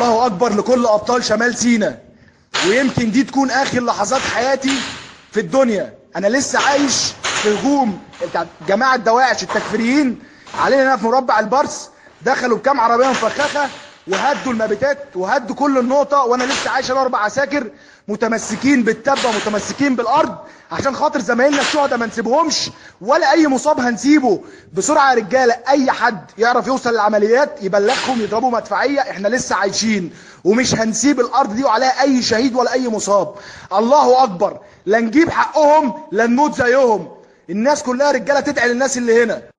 الله اكبر لكل ابطال شمال سينا ويمكن دي تكون اخر لحظات حياتي في الدنيا انا لسه عايش في هجوم جماعه دواعش التكفيريين علينا هنا في مربع البرس دخلوا بكام عربيه مفخخه وهدوا المبيتات وهدوا كل النقطه وانا لسه عايش انا اربع عساكر متمسكين بالتبه متمسكين بالارض عشان خاطر زمايلنا الشهداء ما نسيبهمش ولا اي مصاب هنسيبه بسرعه يا رجاله اي حد يعرف يوصل للعمليات يبلغهم يضربوا مدفعيه احنا لسه عايشين ومش هنسيب الارض دي وعليها اي شهيد ولا اي مصاب الله اكبر لا نجيب حقهم لا نموت زيهم الناس كلها رجاله تدعي للناس اللي هنا